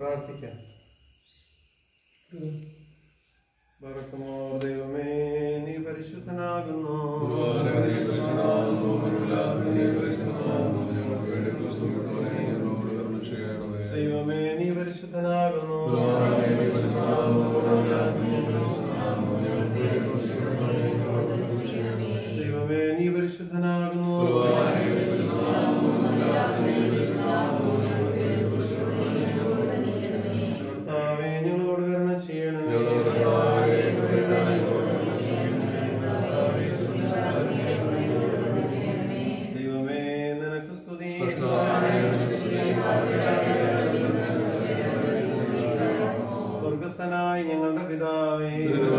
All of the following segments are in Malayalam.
പ്രാർത്ഥിക്കാം ബറക്കുമോ ദൈവമേ നീ പരിശുദ്ധനാകുന്നു ദൈവമേ നീ പരിശുദ്ധനാകുന്നു ദൈവമേ നീ പരിശുദ്ധനാകുന്നു കർത്താവേ ഞങ്ങളോട് കരുണ ചെയ്യണമേ ദൈവമേ നിനക്ക് സ്തുതി സ്വർഗസ്ഥനായ ഞങ്ങളുടെ പിതാവേ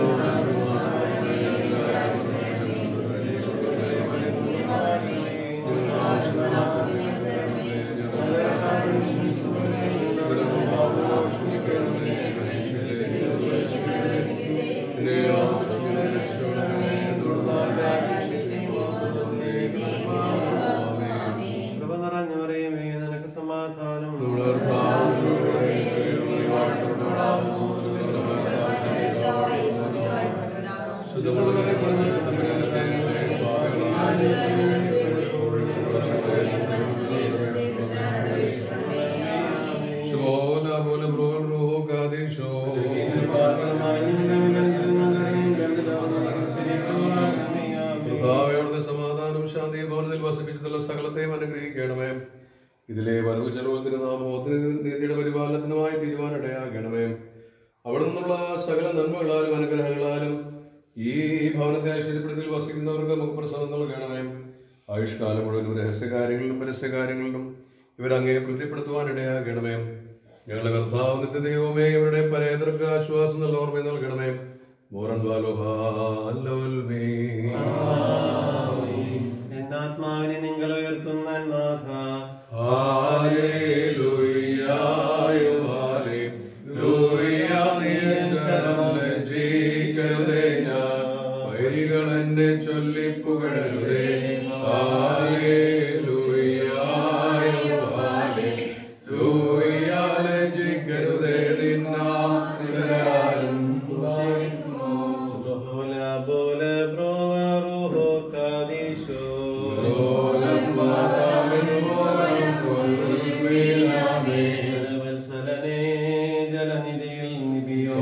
കൃപ നിറഞ്ഞവരെയുമേ നിനക്ക് സമാധാനം കർത്താവേ, സമാധാനം ശാന്തി ഭവനത്തിൽ വസിപ്പിച്ചതുള്ള സകലത്തെയും അനുഗ്രഹിക്കണമേ ഇതിലെ വരവ് ചെലവത്തിന് നാമോത്തിന് നീതിയുടെ പരിപാലനത്തിനുമായി തീരുമാനമിടയാകണമേ അവിടെ നിന്നുള്ള സകല നന്മകളാലും അനുഗ്രഹങ്ങളാലും ഈ ഭവനത്തെ ഐശ്വര്യപ്പെടുത്തിൽ വസിക്കുന്നവർക്ക് മുഖപ്രസവം നൽകണമേ ആയുഷ്കാലം മുഴുവൻ രഹസ്യകാര്യങ്ങളിലും പരസ്യകാര്യങ്ങളിലും ഇവരങ്ങേ പ്രീതിപ്പെടുത്തുവാനിടയാകണമേ ഞങ്ങളുടെ കർത്താവ് നിന്റെ ദൈവമേ ഇവരുടെ പരേതർക്ക് ആശ്വാസം നല്ല ഓർമ്മ നൽകണമേ മോറൻ ബാലോഹാലോൽമേ എന്നാത്മാവിനെ നിങ്ങൾ ഉയർത്തുന്ന നാഥ വൈരികളെന്നെ ചൊല്ലിപ്പുകഴരുതേ ലജിക്കരുതേ നിന്നാം സ്ഥിരരാലും ബോല ബോല ബ്രോവ റൂഹോ കാദീശോ വത്സലനേ ജലനിധിയിൽ നിധിയോ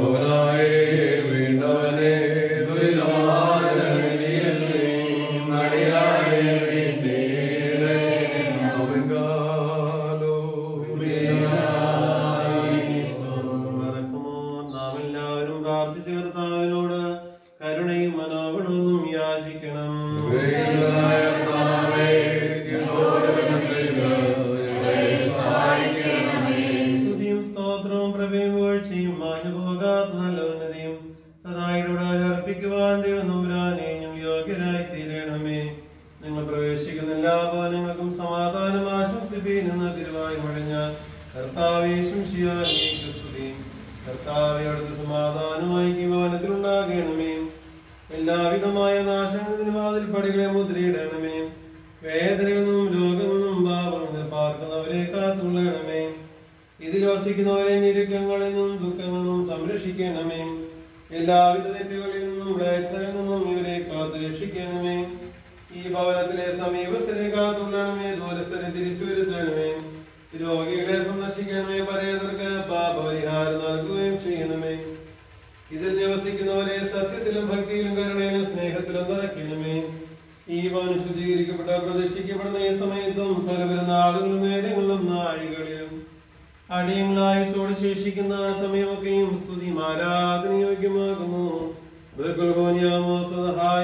മറക്കുമോ നാം എല്ലാവരും പ്രാർത്ഥിച്ച കർത്താവിനോട് കരുണയും മനോഗുണവും യാചിക്കണം സ്തുതിയും സ്തോത്രവും പ്രഭയും വീഴ്ചയും മാഞ്ഞു പോകാത്ത നല്ല ഉന്നതിയും സദായിലൂടെ അർപ്പിക്കുവാൻ ദൈവം നമ്പുരാനെ ഞങ്ങൾ യോഗ്യരായി തീരണമേ നിങ്ങൾ പ്രവേശിക്കുന്ന എല്ലാ ഭവനങ്ങൾക്കും സമാധാനം ആശംസിപ്പീൻ എന്ന തിരുവായി മടഞ്ഞ കർത്താവേശം സ്തുതി കർത്താവെ അവിടുത്തെ സമാധാനമായി ഈ ഭവനത്തിലുണ്ടാകണമേ എല്ലാവിധമായ നാശങ്ങളിൽ വാതിൽ പടികളെ മുദ്രയിടണമേ വേദനകളിൽ നിന്നും രോഗങ്ങളിൽ നിന്നും പാപങ്ങളിൽ പാർക്കുന്നവരെ കാത്തുകൊള്ളണമേ ഇതിൽ വസിക്കുന്നവരെ ഞെരുക്കങ്ങളിൽ നിന്നും ദുഃഖങ്ങളിൽ നിന്നും സംരക്ഷിക്കണമേ എല്ലാവിധ തെറ്റുകളിൽ നിന്നും വ്യാഴ്ചകളിൽ നിന്നും ഇവരെ കാത്തു രക്ഷിക്കണമേ ഈ ഭവനത്തിലെ സമീപസ്ഥരെ കാത്തുകൊള്ളണമേ ദൂരസ്ഥരെ തിരിച്ചു വരുത്തണമേ രോഗികളെ സന്ദർശിക്കണമേ പരേതർക്ക് പാപപരിഹാരം നൽകുകയും ചെയ്യണമേ ഇതിൽ നിവസിക്കുന്നവരെ സത്യത്തിലും ഭക്തിയിലും കരുണയിലും സ്നേഹത്തിലും നിറയ്ക്കണമേ ഈ ഭവനം ശുചീകരിക്കപ്പെട്ട പ്രതീക്ഷിക്കപ്പെടുന്ന ഈ സമയത്തും സ്വലപെരുന്ന ആളുകളും നേരങ്ങളിലും നാഴികളിലും അടിയങ്ങളായുസോട് ശേഷിക്കുന്ന സമയമൊക്കെയും സ്തുതി ആരാധനയോഗ്യമാകുന്നു ബഹുഗോന്യാമോ സ്വതഹായ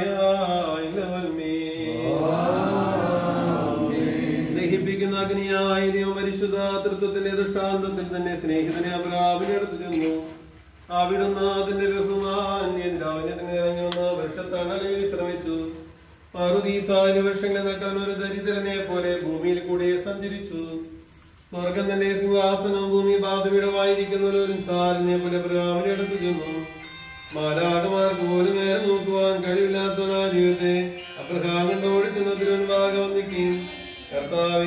സ്നേഹിപ്പിക്കുന്ന അഗ്നിയായ ദൈവം പരിശുദ്ധ തൃത്വത്തിന്റെ ദൃഷ്ടാന്തത്തിൽ തന്നെ സ്നേഹിതനെ അപരാവിനെ അടുത്ത് ചെന്നു അവിടുന്ന് അതിന്റെ ബഹുമാന്യൻ രാവിലെ തന്നെ ഇറങ്ങി വന്ന് വൃക്ഷത്തണലിൽ വിശ്രമിച്ചു പറുദീസാല് വൃക്ഷങ്ങളെ നട്ടാൻ ഒരു ദരിദ്രനെ പോലെ ഭൂമിയിൽ കൂടെ സഞ്ചരിച്ചു സ്വർഗം തന്റെ സിംഹാസനം ഭൂമി ബാധപീഠമായിരിക്കുന്ന ഒരു സാലിനെ പോലെ അബ്രഹാമിനെ അടുത്ത് ചെന്നു മാലാകമാർക്ക് പോലും നേരെ നോക്കുവാൻ കഴിവില്ലാത്ത ആ ജീവിതത്തെ അബ്രഹാം കണ്ട് ഓടിച്ചെന്ന തിരുവൻഭാഗം വന്നിക്കുകയും കർത്താവെ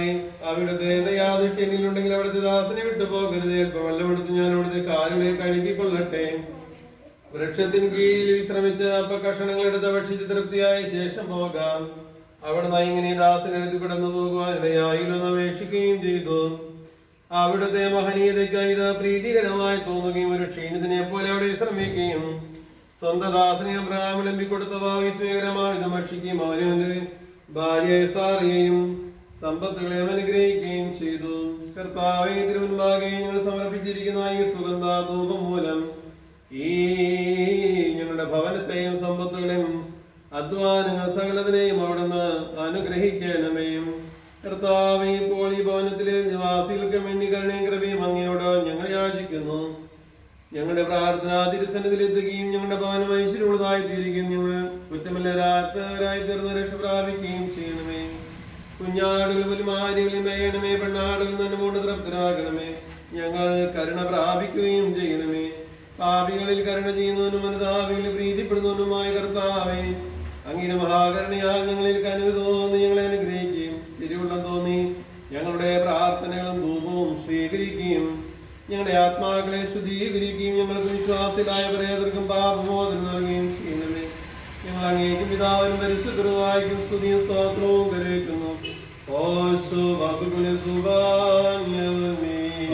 അവിടുത്തെ ദയാദൃശ്യനിലുണ്ടെങ്കിൽ അവിടുത്തെ ദാസനെ വിട്ടു പോകരുത് അല്പം വെള്ളമെടുത്ത് ഞാൻ അവിടുത്തെ കാലുകളെ കഴുകിക്കൊള്ളട്ടെ വൃക്ഷത്തിൻ കീഴിൽ വിശ്രമിച്ച് അപ്പ കഷണങ്ങൾ എടുത്ത് ഭക്ഷിച്ച് തൃപ്തിയായ ശേഷം പോകാം അവിടെ ഇങ്ങനെ ദാസനെടുത്ത് കിടന്നു പോകുവാൻ ഇടയായില്ലെന്ന് അപേക്ഷിക്കുകയും ചെയ്തു അവിടുത്തെ മഹനീയതയ്ക്ക് ഇത് പ്രീതികരമായി തോന്നുകയും ഒരു ക്ഷീണിതനെ പോലെ അവിടെ വിശ്രമിക്കുകയും സ്വന്തം ദാസനെ അബ്രഹാം വിളമ്പിക്കൊടുത്ത വിസ്മയകരമായി ഇത് ഭക്ഷിക്കുകയും അവനവന്റെ ഭാര്യ സാറിയെയും സമ്പത്തുകളെ അനുഗ്രഹിക്കുകയും ചെയ്തു കർത്താവെ തിരുമുൻപാകെ ഞങ്ങൾ സമർപ്പിച്ചിരിക്കുന്ന ഈ സുഗന്ധ ധൂപം മൂലം ഈ ഞങ്ങളുടെ ഭവനത്തെയും സമ്പത്തുകളെയും അധ്വാനങ്ങൾ സകലതിനെയും അവിടുന്ന് അനുഗ്രഹിക്കണമേ കർത്താവെ ഇപ്പോൾ ഈ ഭവനത്തിലെ നിവാസികൾക്ക് വേണ്ടി കരുണയും കൃപയും അങ്ങയോട് ഞങ്ങൾ യാചിക്കുന്നു ഞങ്ങളുടെ പ്രാർത്ഥന തിരുസന്നിധിയിലെത്തുകയും ഞങ്ങളുടെ ഭവനം ഐശ്വര്യമുള്ളതായി തീരുകയും ഞങ്ങൾ കുറ്റമില്ലാത്തവരായി തീർന്ന് രക്ഷ പ്രാപിക്കുകയും ചെയ്യണമേ കുഞ്ഞാടുകൾ പുലിമാരികളും വേണമേ പെണ്ണാടുകൾ തന്നെ കൊണ്ട് തൃപ്തരാകണമേ ഞങ്ങൾ കരുണ പ്രാപിക്കുകയും ചെയ്യണമേ പാപികളിൽ കരുണ ചെയ്യുന്നവനും അനുതാപികളിൽ പ്രീതിപ്പെടുന്നവനുമായ കർത്താവേ അങ്ങനെ മഹാകരുണയാൽ ഞങ്ങളിൽ കനുവ് തോന്നി ഞങ്ങളെ അനുഗ്രഹിക്കുകയും തിരുവുള്ളം തോന്നി ഞങ്ങളുടെ പ്രാർത്ഥനകളും ധൂപവും സ്വീകരിക്കുകയും ഞങ്ങളുടെ ആത്മാക്കളെ ശുദ്ധീകരിക്കുകയും ഞങ്ങൾക്ക് വിശ്വാസിലായ പരേതർക്കും പാപമോദനം നൽകുകയും ചെയ്യണമേ ഞങ്ങൾ അങ്ങേക്കും പിതാവിനും പരിശുദ്ധരുവായിക്കും സ്തുതിയും സ്തോത്രവും കരയിക്കുന്നു ഓശു വാക്കുകുല സുബാന്യമേ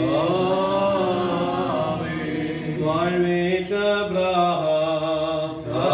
വാഴ്വേറ്റ ബ്രാഹാം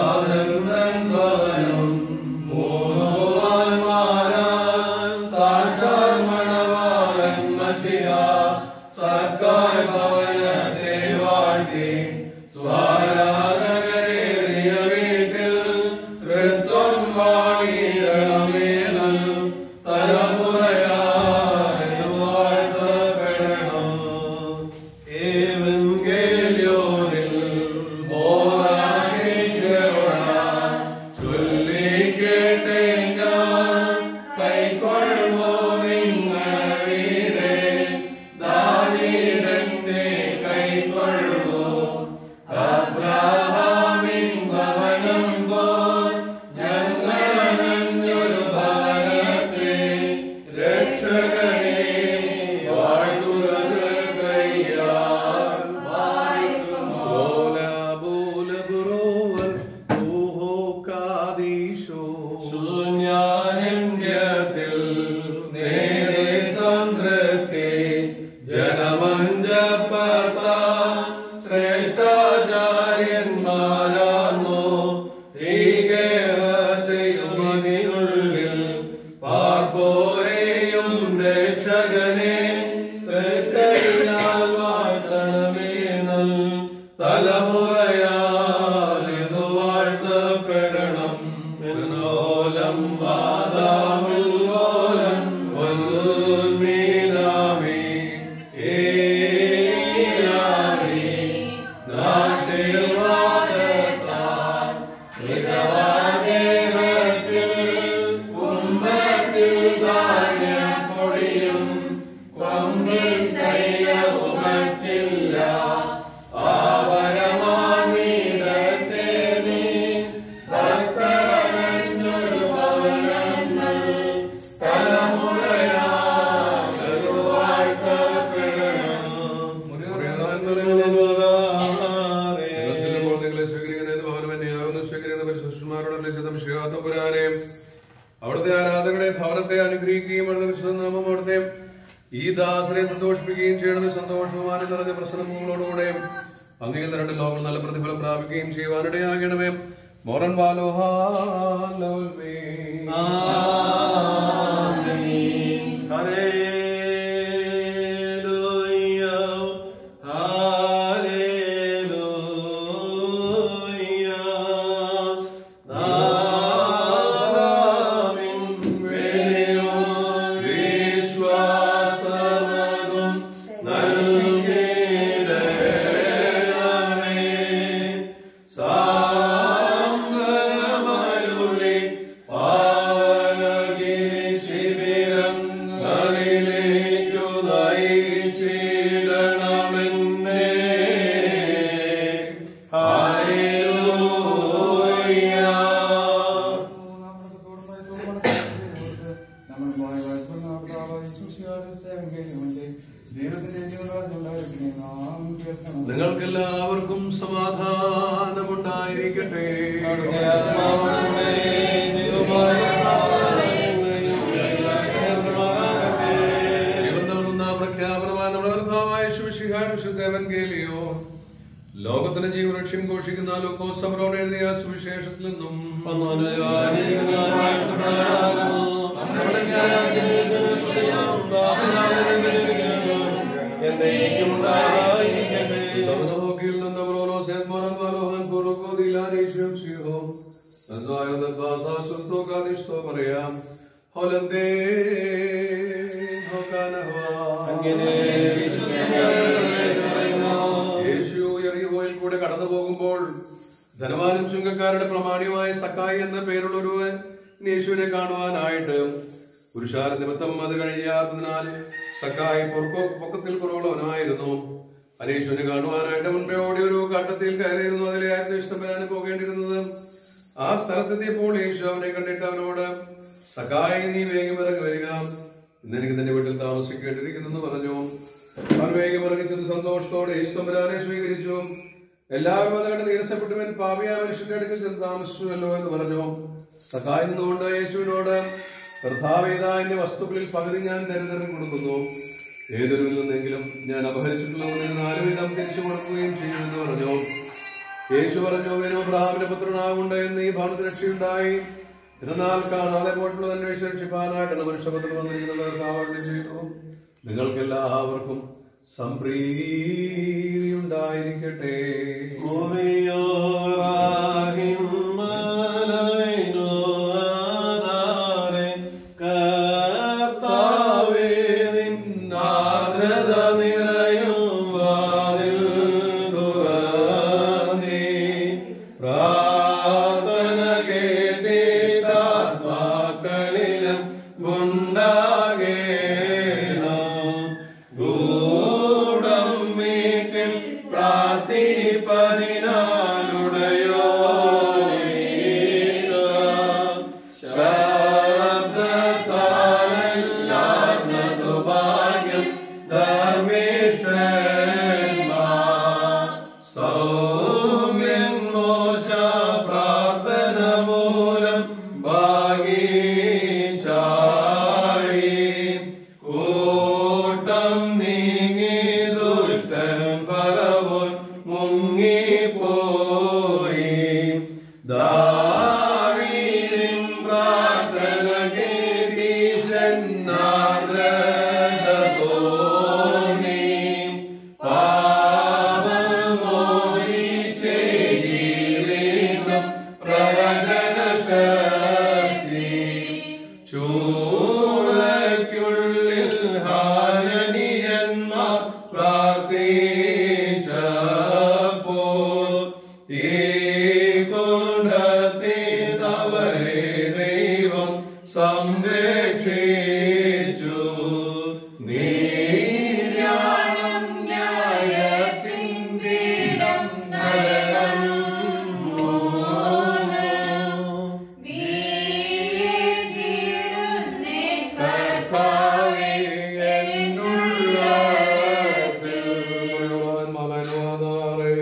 അവിടുത്തെ ആരാധകരുടെ ഭവനത്തെ അനുഗ്രഹിക്കുകയും അവിടുത്തെ വിശുദ്ധനാമം അവിടുത്തെ ഈ ദാസനെ സന്തോഷിപ്പിക്കുകയും ചെയ്യണമേ സന്തോഷവും ആനന്ദം നിറഞ്ഞ പ്രസന്നങ്ങളോടുകൂടെ അങ്ങയിൽ രണ്ട് ലോകം നല്ല പ്രതിഫലം പ്രാപിക്കുകയും ചെയ്യുവാനിടയാകണമേ മോറൻ വാലോഹാലോൽമേ സാങ്കരമരുളി പാവനഗിരി ദൈവത്തിന്റെ ജീവരാജ്യം ഉണ്ടായിരിക്കണേ നാം കേൾക്കണം നിങ്ങൾക്കെല്ലാവർക്കും സമാധാനമുണ്ടായിരിക്കട്ടെ ജീവൻ നൽകുന്ന പ്രഖ്യാപനമായ നമ്മുടെ കർത്താവായ ശിവശിഹാരുഷദേവൻ ഗേലിയോ ലോകത്തിന് ജീവരക്ഷ്യം ഘോഷിക്കുന്ന ലോകോ സമരോൺ എഴുതിയ സുവിശേഷത്തിൽ നിന്നും സമനഹോക്കിൽ നിന്ന് പ്രോലോസേൻ മോനൻ വാലോഹൻ പൂർവ്വകോ ദിലാനേശ്വം സിഹോം നസായത് ബാസാസുൽത്തോ കാദിഷ്ടോ പറയാം ഹൊലന്തേ ഹോക്കാനഹ്വാ യേശു എറിയുപോയിൽ കൂടെ കടന്നു പോകുമ്പോൾ ധനവാനും ചുങ്കക്കാരുടെ പ്രമാണിയുമായ സക്കായി എന്ന പേരുള്ള ഒരുവൻ യേശുവിനെ കാണുവാനായിട്ട് പുരുഷാര നിമിത്തം അത് കഴിയാത്തതിനാൽ സക്കായി പൊർക്കോ പൊക്കത്തിൽ കുറവുള്ളവനായിരുന്നു അനീശ്വനെ കാണുവാനായിട്ട് മുൻപേ ഓടി ഒരു കാട്ടത്തിൽ കയറിയിരുന്നു അതിലായിരുന്നു ഇഷ്ടപ്പെടാൻ പോകേണ്ടിയിരുന്നത് ആ സ്ഥലത്തെത്തിയപ്പോൾ യേശു അവനെ കണ്ടിട്ട് അവനോട് സക്കായി നീ വേഗം ഇറങ്ങി വരിക ഇന്ന് എനിക്ക് നിന്റെ വീട്ടിൽ താമസിക്കേണ്ടിയിരിക്കുന്നു പറഞ്ഞു അവൻ വേഗം ഇറങ്ങിച്ചത് സന്തോഷത്തോടെ യേശുരാനെ സ്വീകരിച്ചു എല്ലാവരും അത് കണ്ട് നീരസപ്പെട്ടുവൻ പാപിയായ മനുഷ്യന്റെ അടുക്കൽ ചെന്ന് താമസിച്ചുവല്ലോ എന്ന് പറഞ്ഞു സഹായി നിന്നുകൊണ്ട് യേശുവിനോട് കർത്താവേദ എന്റെ വസ്തുക്കളിൽ പകുതി ഞാൻ ദരിദ്രന് കൊടുക്കുന്നു ഏതൊരുവിൽ നിന്നെങ്കിലും ഞാൻ അപഹരിച്ചിട്ടുള്ളവരിൽ നാല് വീതം തിരിച്ചു കൊടുക്കുകയും ചെയ്യുമെന്ന് പറഞ്ഞു യേശു പറഞ്ഞു വിനോ ബ്രാഹ്മണ പുത്രനാവുണ്ട് എന്ന് ഈ ഭാഗത്ത് രക്ഷയുണ്ടായി എന്നാൽ കാണാതെ പോയിട്ടുള്ളത് അന്വേഷിച്ച് രക്ഷിപ്പാനായിട്ടാണ് മനുഷ്യപുത്രൻ വന്നിരിക്കുന്നത് കർത്താവ് ചെയ്തു നിങ്ങൾക്കെല്ലാവർക്കും സംപ്രീതി ഉണ്ടായിരിക്കട്ടെ പ്രാർത്ഥന കേട്ടിട്ടാത്മാക്കളിലും ഉണ്ടാകേണം ഗൂഢം വീട്ടിൽ പ്രാർത്ഥിപ്പതിനാലുടയോ ശബ്ദത്താലല്ലാർന്നതു ഭാഗ്യം ധർമ്മിഷ്ഠന്മാ സൗമ്യൻ മോശ പ്രാർത്ഥന മൂലം ഭാഗീചാഴി കൂട്ടം നീങ്ങി ദുഷ്ടൻ ഫലവും മുങ്ങിപ്പോയി ദാവീദിൻ പ്രാർത്ഥന കേട്ടീശൻ നാദ്രത തോന്നി പാപമോചിച്ചേകീവീണ്ടും പ്രവചന ശക്തി ചൂളയ്ക്കുള്ളിൽ ഹാരണിയന്മാർ പ്രാർത്ഥിച്ചപ്പോൾ ഈ കൊണ്ടത്തിനവരെ ദൈവം സംരക്ഷിച്ചു നീരാണം ന്യായത്തിൻ പീഠം നരകം കർത്താവേ എന്നുള്ളത്തിൽ മുഴുവൻ മകനുവാതാറേ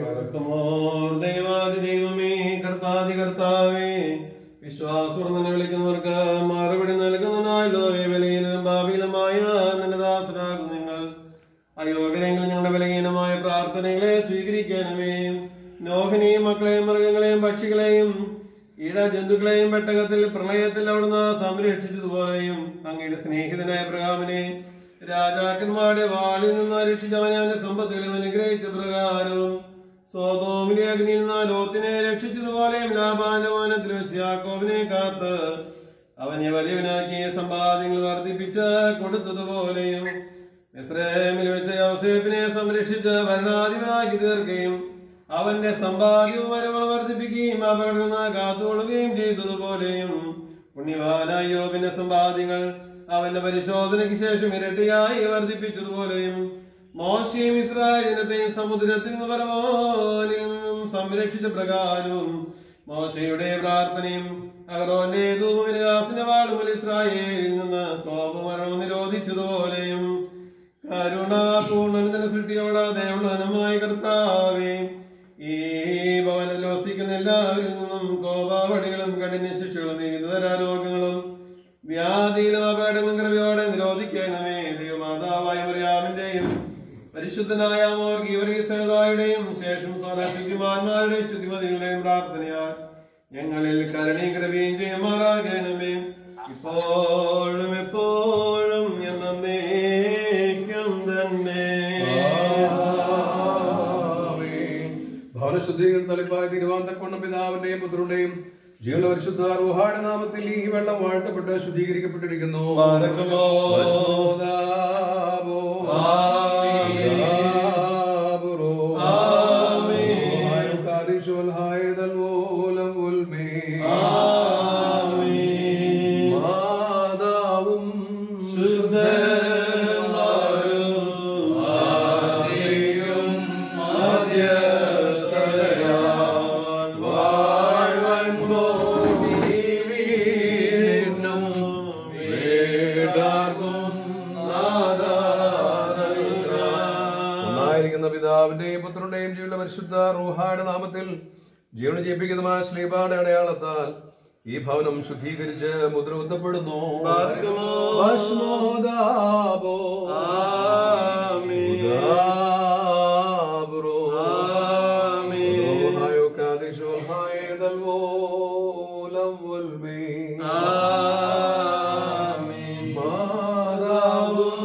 ദൈവമേ കർത്താതി കർത്താവേ വിശ്വാസൂർന്നെ വിളിക്കുന്നവർക്ക് മറുപടി നൽകുന്നതിനായല്ലോ ബലഹീനനും ഭാവിയിലുമായ നിന്റെ ദാസരാകും നിങ്ങൾ അയോഗ്യരെങ്കിൽ ഞങ്ങളുടെ ബലഹീനമായ പ്രാർത്ഥനകളെ സ്വീകരിക്കണമേ നോഹിനെയും മക്കളെയും മൃഗങ്ങളെയും പക്ഷികളെയും ഇട ജന്തുക്കളെയും പെട്ടകത്തിൽ പ്രളയത്തിൽ അവിടുന്ന് സംരക്ഷിച്ചതുപോലെയും അങ്ങയുടെ സ്നേഹിതനായ പ്രകാമനെ രാജാക്കന്മാരുടെ വാളിൽ നിന്ന് രക്ഷിച്ചവനെ അവന്റെ സമ്പത്തുകളിൽ അനുഗ്രഹിച്ച പ്രകാരവും സോതോമിലെ അഗ്നിയിൽ നിന്ന് ലോത്തിനെ രക്ഷിച്ചതുപോലെയും ലാഭാന്റെ വനത്തിൽ വെച്ച് യാക്കോബിനെ കാത്ത് അവനെ വലിയവനാക്കിയ സമ്പാദ്യങ്ങൾ വർദ്ധിപ്പിച്ച് കൊടുത്തതുപോലെയും ഇസ്രേമിൽ വെച്ച് യൗസേപ്പിനെ സംരക്ഷിച്ച് ഭരണാധിപനാക്കി തീർക്കുകയും അവന്റെ സമ്പാദ്യവും വരവും വർദ്ധിപ്പിക്കുകയും അപകടം കാത്തുകൊള്ളുകയും ചെയ്തതുപോലെയും പുണ്യവാനായ യോബിന്റെ സമ്പാദ്യങ്ങൾ അവന്റെ പരിശോധനയ്ക്ക് ശേഷം ഇരട്ടിയായി വർദ്ധിപ്പിച്ചതുപോലെയും മോശയും ഇസ്രായേലിനത്തെയും സമുദ്രത്തിൽ നിന്ന് പരമോനിൽ നിന്നും സംരക്ഷിച്ച പ്രകാരവും മോശയുടെ പ്രാർത്ഥനയും അഹറോന്റെ ധൂമിന്റെ വാളുമുൽ ഇസ്രായേലിൽ നിന്ന് കോപമരണം നിരോധിച്ചതുപോലെയും കരുണാപൂർണ്ണനത്തിന് സൃഷ്ടിയോടാ ദയവുള്ളവനുമായ കർത്താവേ ഈ ഭവനത്തിൽ വസിക്കുന്ന എല്ലാവരിൽ നിന്നും കോപാവടികളും കഠിന ശിക്ഷകളും വിവിധതര രോഗങ്ങളും വ്യാധിയിലും അപകടങ്ങളും കൃപയോടെ നിരോധിക്കണമേ ദൈവമാതാവായ മറിയാമിന്റെയും പരിശുദ്ധനായ മോർഗീവരീസയുടെയും ശേഷം സോനാശുദ്ധിമാന്മാരുടെയും ശുദ്ധിമതികളുടെയും പ്രാർത്ഥനയാൽ ഞങ്ങളിൽ കരുണയും കൃപയും ചെയ്യുമാറാകണമേ ഇപ്പോഴും എപ്പോഴും എന്നേക്കും തന്നെ ഭവനശുദ്ധികൾ തളിപ്പായ തിരുവാന്തക്കൊണ്ട പിതാവിന്റെയും പുത്രന്റെയും ജീവന പരിശുദ്ധ റൂഹായുടെ നാമത്തിൽ ഈ വെള്ളം വാഴ്ത്തപ്പെട്ട് ശുദ്ധീകരിക്കപ്പെട്ടിരിക്കുന്നു ബാരക്കുമോ. ഭസ്മോദാബോ. ആമീൻ. ദാബുറോ. ആമീൻ. ഹായ് കാദിശുൽ ഹായദൽ ഓലം ഉൽമേ. ആമീൻ. മാതാവും ശുദ്ധന്മാരും ആദിയും മധ്യസ്ഥരാൻ വാഴ്വൻ ഭൂമിയിലും വേടാർക്കും ഒന്നായിരിക്കുന്ന പിതാവിന്റെയും പുത്രന്റെയും ജീവന പരിശുദ്ധ റൂഹായുടെ നാമത്തിൽ ജീവന ജയിപ്പിക്കുന്നതുമായ ശ്രീപാടെ അടയാളത്താൽ ഈ ഭവനം ശുദ്ധീകരിച്ച് മുദ്ര കുത്തപ്പെടുന്നു ബാർക്കുമോ. ഭസ്മോദാബോ. ആമീൻ. ഉദാബുറോ. ആമീൻ. റൂഹായോ കാദിശോ ഹായദൽ ഓലം ഉൽമേ. ആമീൻ. മാതാവും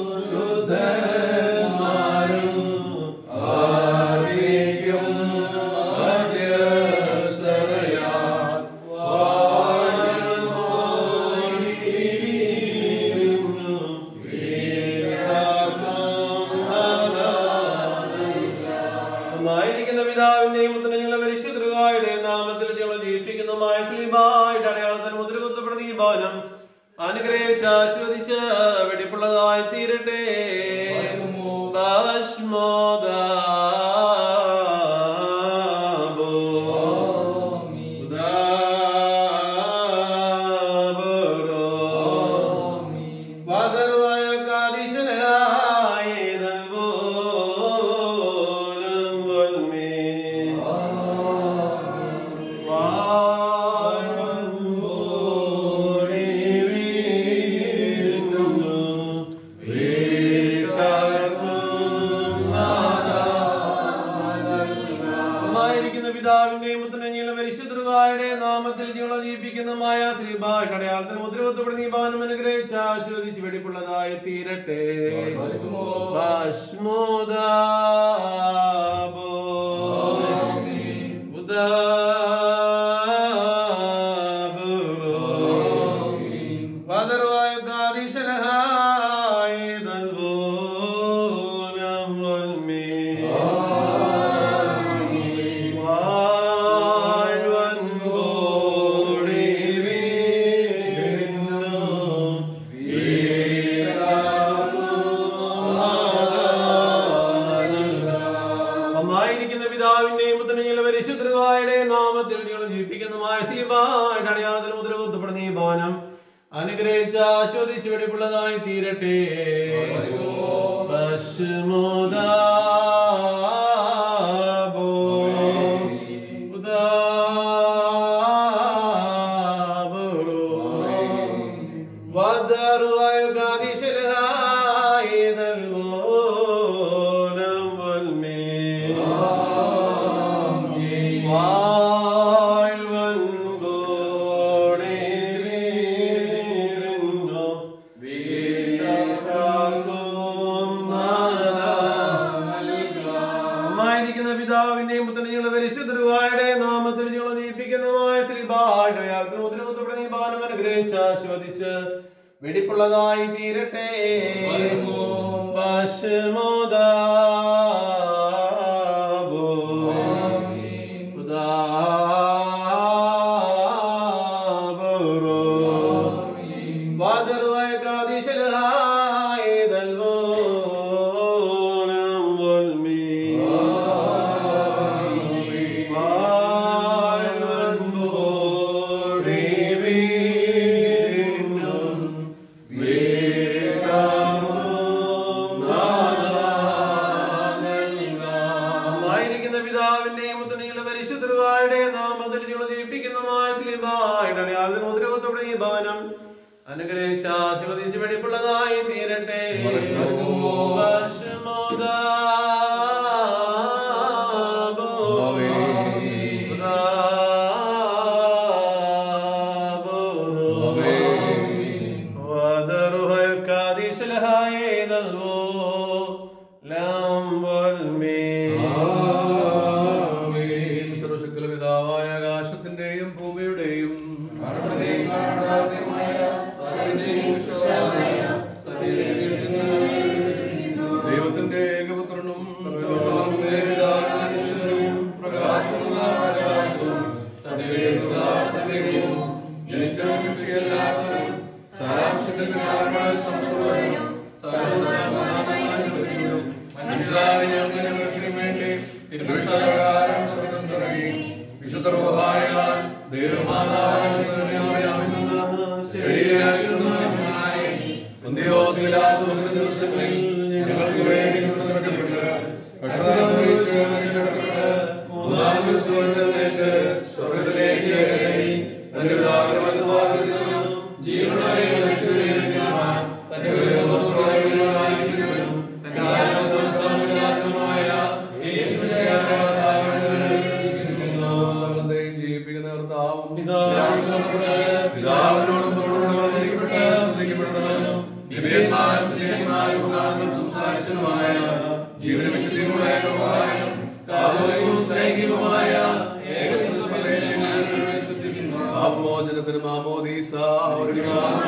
ശുദ്ധന്മാരും ആദിയും മധ്യസ്ഥതയാൽ വാഴും ഭൂമിയിലും ഒന്നായിരിക്കുന്ന പിതാവിന്റെയും പുത്രനുള്ള പരിശുദ്ധയുടെ നാമത്തിൽ ഞങ്ങൾ ജീവിപ്പിക്കുന്നതുമായ സ്ലീബായിട്ട് അടയാളത്തിൽ മുദ്രകുത്തപ്പെടുന്ന ഈ ഭവനം അനുഗ്രഹിച്ച് ആസ്വദിച്ച് വെടിപ്പുള്ളതായി തീരട്ടെ ഭസ്മോദാബോ. ഉദാബരോ. വാതരുവായ കാതീശനായ നൽവോലം വന്മേ. വാഴും ഓടി വീഴുന്നു. വീട്ടാർക്കും ഒന്നായിരിക്കുന്ന പിതാവിന്റെയും പുത്രനെങ്കിലും പരിശുദ്ധരുടെ നാമത്തിൽ ജീവനം ജീവിപ്പിക്കുന്നതുമായ ശ്രീഭാഷ അടയാളത്തിന് മുദ്രകുത്തപ്പെടുന്ന ഈ ഭാനം അനുഗ്രഹിച്ച് ആസ്വദിച്ച് വെടിപ്പുള്ളതായി തീരട്ടെ ഭസ്മോദാബോ. ഉദാബുറോ. വദറുവായ കാദീശലഹായ ദൽവോലം വൽമേ. വാഴ്വൻ കോടി വീഴുന്നു. ഒന്നായിരിക്കുന്ന പിതാവിന്റെയും പുത്രനെയും പരിശുദ്ധരുടെ നാമത്തിൽ നിങ്ങൾ ജീവിപ്പിക്കുന്നതുമായ സീവായുടെ അടയാളത്തിൽ മുദ്രകുത്തപ്പെടുന്ന ഈ ഭവനം അനുഗ്രഹിച്ച് ആസ്വദിച്ച് വെടിപ്പുള്ളതായി തീരട്ടെ പശ്ചിമോദാബോ. ഉദാബുറോ. വദറുവായ കാദിശലഹായ നൽവോലം വൽമേ. വാഴ്വൻ കോടി വീഴുന്നു. വീട്ടാർക്കും നാദാ ഒന്നായിരിക്കുന്ന പിതാവിന്റെയും പുത്രനെയുള്ള പരിശുദ്ധരുവായുടെ നാമത്തിൽ ഞങ്ങൾ നീപ്പിക്കുന്നതുമായ ശ്രീബായുടെ യാത്ര മുദ്രകുത്തപ്പെടുന്ന ഈ ഭാനം അനുഗ്രഹിച്ച് ആസ്വദിച്ച് വെടിപ്പുള്ളതായി തീരട്ടെ പശ്ചിമോദാബോ. ഉദാബുറോ. വാദറുവായ കാദിശലഹായ ദൽവോലം വൽമീ. വാഴ്വൻ കോടി വീഴുന്നു. വീഴാമോ പരിശുദ്ധരുടെ നാമത്തിൽ ദീപിക്കുന്നതുമായ സ്ലിബായുടെ അയാളുടെ മുദ്രകത്തോടെ ഈ ഭവനം അനുഗ്രഹിച്ച ആശീർവദിച്ച് വെടിപ്പുള്ളതായി തീരട്ടെ സർവശക്തിയുള്ള പിതാവായ ആകാശത്തിന്റെയും ഭൂമിയുടെയും ദൈവത്തിന്റെ ഏകപുത്രനും പ്രകാശമുള്ള പ്രകാശവും സത്യമുള്ള സത്യവും ജനിച്ചവൻ സൃഷ്ടിയല്ലാത്തവനും സാരാംശത്തിൽ പിതാവിനാൽ സമ്പൂർണ്ണനും സർവ്വനാമനാമനാമനും മനുഷ്യരായ ഞങ്ങൾക്ക് ഞങ്ങളുടെ രക്ഷയ്ക്ക് വേണ്ടി തിരുവിഷ്ണപ്രകാരം സ്വർഗ്ഗം തുടങ്ങി വിശുദ്ധ റൂഹായാൽ ദൈവമാതാവായ മറിയാമിൽ നിന്ന് ശരീരയാകുന്ന മനുഷ്യനായി ഒന്നിയോസിലാത്ത ദിവസങ്ങളിൽ ഞങ്ങൾക്ക് വേണ്ടി ശുശ്രൂഷിക്കപ്പെട്ട് കഷ്ടതമനുഭവിച്ച് മരിച്ചടക്കപ്പെട്ട് മൂന്നാം ദിവസം ഉയർത്തെഴുന്നേറ്റ് സ്വർഗ്ഗത്തിലേക്ക് കയറി തന്റെ പിതാവിന്റെ വലതുഭാഗത്തിനും ജീവനായ മനുഷ്യരിക്കാൻ തന്റെ വേദപുത്രനായിരിക്കുന്നവനും തന്റെ ആത്മസംസ്ഥാനമായ സകലത്തെയും ജീവിപ്പിക്കുന്ന കർത്താവും പിതാവിനോടും പുത്രനോടും വന്ദിക്കപ്പെട്ട് സ്തുതിക്കപ്പെടുന്നവനും ദിവ്യന്മാരും സ്നേഹിമാരും മുഖാന്തരം സംസാരിച്ചതുമായ ജീവന വിശുദ്ധിയുടെ ലോകാനും കാതോലികവും സ്നേഹികവുമായ ആമോചനത്തിനും ആമോദീസ ഒരു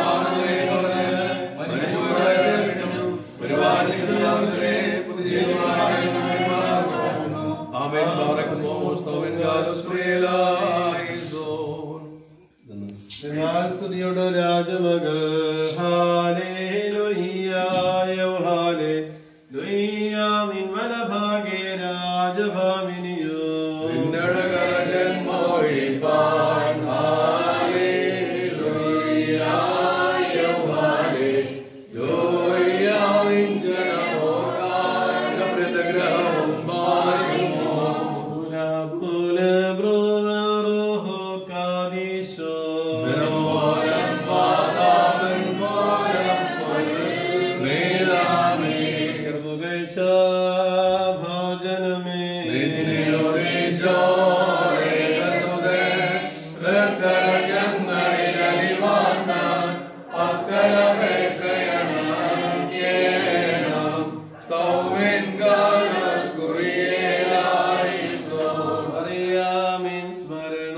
പരിപാലിക്കുന്നതിനെ പുതുജീവനായി ആമേൻ ബാറക്കുമോ സ്തോവൻ ഗാലസ് ക്രിയലായിസോൻ സ്തുതിയോട് രാജമകൾ ഹാലേലുയ്യായോഹാലേ ലുയ്യ നിൻവല ഭാഗേ രാജഭാമിനിയോ നിന്നഴകരജൻ മോഴിപ്പാൻ ഹാലേലൂയ യൗഹാലേ യോയ വിഞ്ചനമോകാന പ്രതിഗ്രഹവും മായുമോ പുല ബ്രോഹോ കാദീശോ വിനോദം പാദാമൻ മോലം വേദാമേ കർമുകേശ ഭോജനമേ നിന്നിയോടെ ജോരേകസുതേ രക്തരജങ്ങളിൽ അലിവാർത്താൻ അക്കലപേക്ഷയണം സ്തൗമൻ ഗാനസ് കുറിയേലായിസോ അറിയാമിൻ സ്മരണ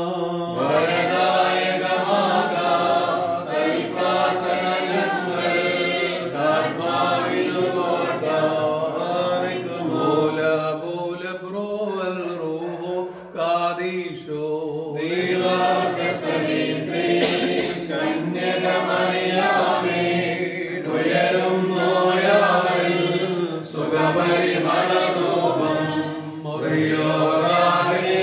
വരദായകമാകാ തൽപ്രാർത്ഥന ഞങ്ങൾ ആത്മാവിനു കോട്ട മൂല മൂല ബ്രോവൽ റൂഹോ കാദീശോ ഉയരും നോയാൽ സുഖപരിമളരൂപം മുറിയോറായി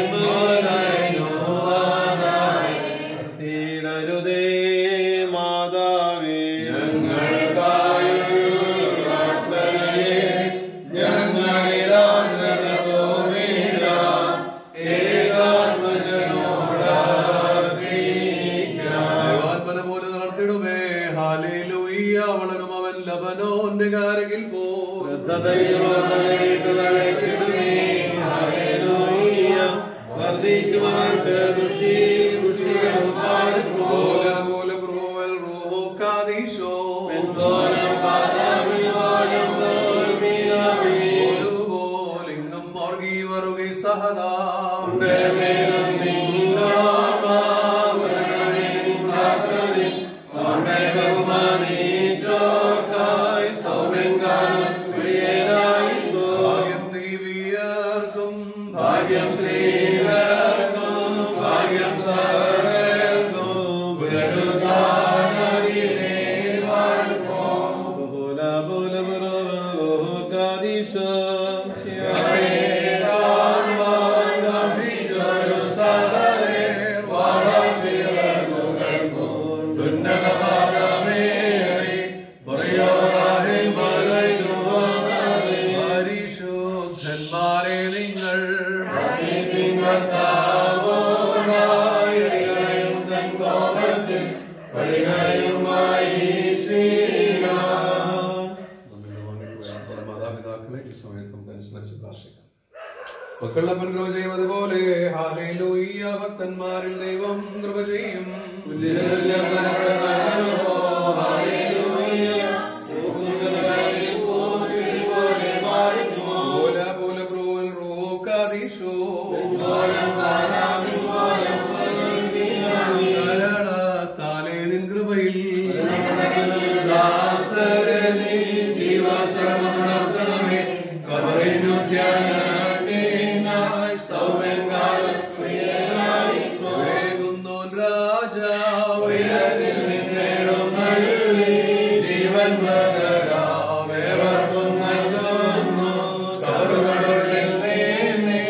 മലയോറായി തീടരുതേ മാതാവേ ഞങ്ങൾക്കായി പ്രാർത്ഥനയെ ഞങ്ങളിലാഗ്രത തോന്നില്ല ഏകാത്മജനോടാത്മന പോലെ നടത്തിടുമേ ഹാലേലൂയ്യ വളരും അവൻ ലബനോന്റെ കാരകിൽ പോ പോലെ പോലെ ബ്രോവൽ റൂഹോ കാദീശോ ലിംഗം മോർഗി വറുകി സഹദാ ഭാഗ്യം ദീവിയർക്കും ഭാഗ്യം ശ്രീകർക്കും ഭാഗ്യം സകലർക്കും പുനരുദ്ധാനദിനെ വാഴ്ത്തും. പരിശുദ്ധന്മാരെ നിങ്ങൾ മാതാക്കളെ ഈ സമയത്ത് നമുക്ക് അനുസ്മരിച്ച് പ്രാർത്ഥിക്കാം മക്കളപ്പൻ കൃപ ചെയ്യുന്നതുപോലെ ഹാലേലൂയ്യ ഭക്തന്മാരിൽ ദൈവം കൃപ ചെയ്യും പോല പോല പ്രോൽ റോക്കാദീശോ താലേ നിൻ കൃപയിൽ ദാസരനെ ജീവാശ്രമം നടത്തണമേ കബറിനു ധ്യാനായി സൗമ്യങ്കാലസ്മേകുന്നോൻ രാജാ ഉയരത്തിൽ നിന്നെഴുന്നള്ളി ജീവൻ പകരാവേവർക്കും നൽകുന്നു കറുകളുടെ സേനേ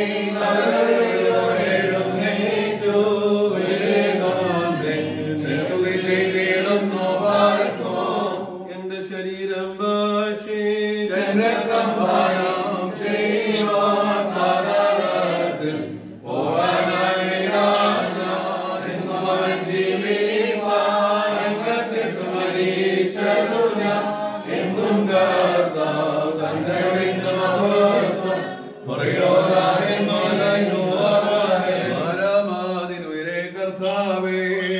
എഴുന്നേറ്റു വേഗോന്റെ സ്തുതി ചെയ്തിടുന്നു പാർക്കോ എന്റെ ശരീരം ഭാഷേ ജനസംഹാരം ചെയ്യുവാൻ പാതാളത്തിൽ പോകാനായിടാൻ എന്നും അവൻ ജീവിപ്പാൻ രംഗത്തിട്ടു മരിച്ചതു ഞാൻ എന്നും കർത്താവ് തന്റെ മഹത്വം മറിയോറാഹെ മലയോറാഹെ പരമാതിനുയരെ കർത്താവേ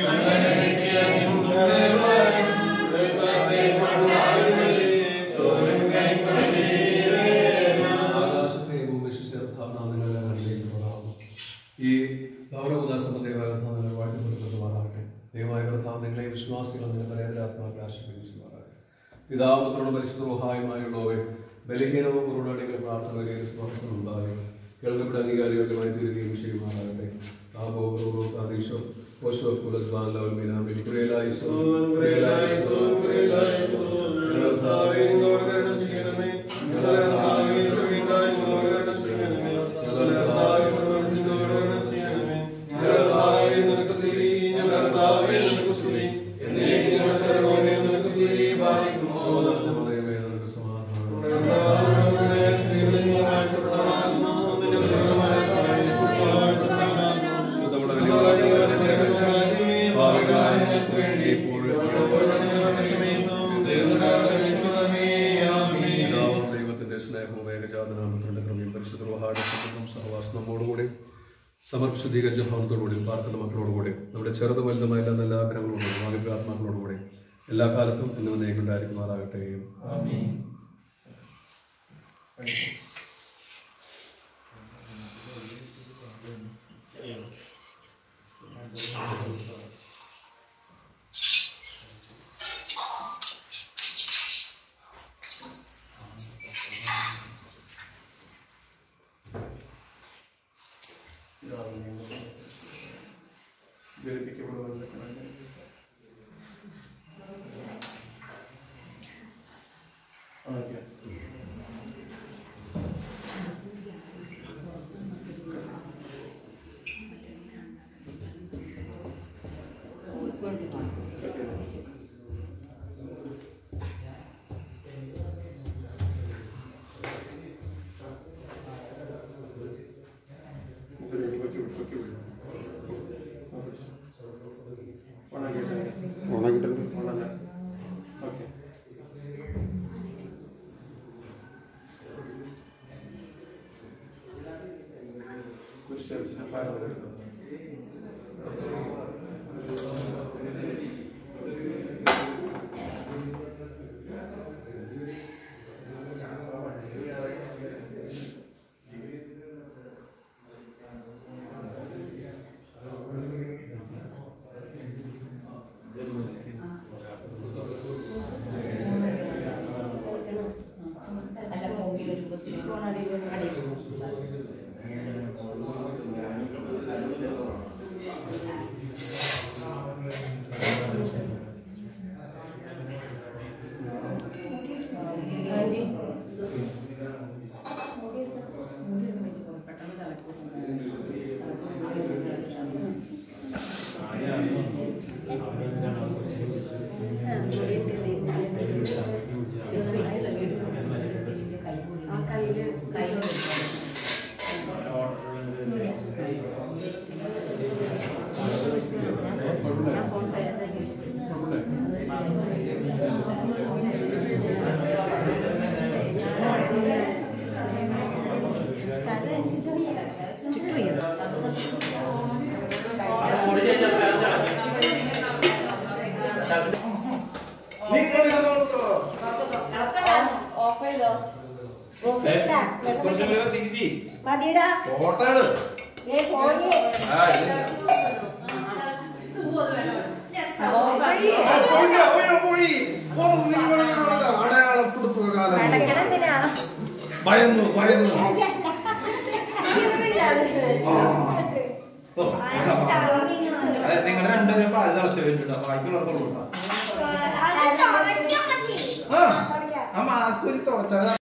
ആകാശത്തെ ഭൂമിശിഷ്ടനാമങ്ങളിലേക്ക് പോകാമോ ഈ ഭൗരഭൂതാസമ്പത്തെ കർത്താവ് വാഴ്ത്തപ്പെടുത്തുമാറാകട്ടെ ദൈവമായ കർത്താവ് നിങ്ങളെ വിശ്വാസികൾ നിന്റെ പരേതരാത്മാക്കളെ ആശീർവദിച്ചുമാറാകട്ടെ പിതാപുത്രോട് പരിശുദ്ധഹായമായുള്ളവേ ബലഹീനവും കുറുടടികൾ പ്രാർത്ഥനകളിൽ സ്വാസം ഉണ്ടാകും കേൾക്കപ്പെട്ട അംഗീകാരയോഗ്യമായി തീരുകയും ചെയ്യുമാറാകട്ടെ ആബോ ആദീശോ ഓശോ പുലസ് ബാലവൽ മീനാമിൻ കുരേലായിസോൻ കുരേലായിസോൻ കുരേലായിസോൻ കർത്താവേ കരുണ ചെയ്യണമേ ഞങ്ങളുടെ കർത്താവേ, കരുണയായി ഞങ്ങളോട് കരുണ ചെയ്യണമേ. ഞങ്ങളുടെ കർത്താവേ, കരുണയോട് കരുണ ചെയ്യണമേ. ഞങ്ങളുടെ കർത്താവേ, നിനക്ക് സ്തുതി. ഞങ്ങളുടെ കർത്താവേ, നിനക്ക് സ്തുതി. എന്നേക്കും ഞങ്ങളുടെ ശരണമേ, നിനക്ക് സ്തുതി. പാലിക്കുമോ. മറിയമേ നിനക്ക് സമാധാനം നമ്മുടെ കർത്താവ് നമ്മുടെ സ്ത്രീകളിൽ നിന്ന് വാഴ്ത്തപ്പെട്ടവനാകുന്നു. നിന്റെ ദൈവമായ സഹായം സുഖമായിട്ടുണ്ടാകുന്നു. ശുദ്ധമുള്ള ഭാവികളായ ഞങ്ങൾക്ക് വേണ്ടി ഇപ്പോഴും എപ്പോഴും ഞങ്ങളുടെ സമയത്തും ദൈവങ്ങളുടെ വിശ്വമേ. ആമേൻ. പിതാവും ദൈവത്തിന്റെ സ്നേഹവും ഏകജാതനാമത്തിന്റെ കൃപയും പരിശുദ്ധ റുഹായുടെ സമ്പത്തും സഹവാസം നമ്മോടുകൂടി സമർശുദ്ധീകരിച്ച ഭവനത്തോടുകൂടി പാർക്കുന്ന മക്കളോടുകൂടി നമ്മുടെ ചെറുതും വലുതുമായ എല്ലാ നല്ല ആഗ്രഹങ്ങളോടും മാലിപ്രാത്മാക്കളോടുകൂടി എല്ലാ കാലത്തും എന്നും നേക്കുണ്ടായിരിക്കുമാറാകട്ടെ അല്ല പോകിൽ ഒരു പൊസിഷൻ അടിയിൽ പെട്ടെന്ന് ആ കയ്യില് കയ്യില് വെക്കണം. അറിയാലോ കുറച്ചും കൂടെ തിരിതി മതിടാ ഓട്ടാണ് ഏ പോയി ആ ഇല്ല അടയാളപ്പെടുത്തുക കാലം നടക്കണെന്തിനാ ഭയന്നു ഭയന്നു നിങ്ങളുടെ രണ്ടുപേരും പാല് തിളച്ചു വെച്ചിട്ടാ ബാക്കിയുള്ളവർക്കുള്ളൂ ആ ആ മാസ്ക് തുടച്ചാൽ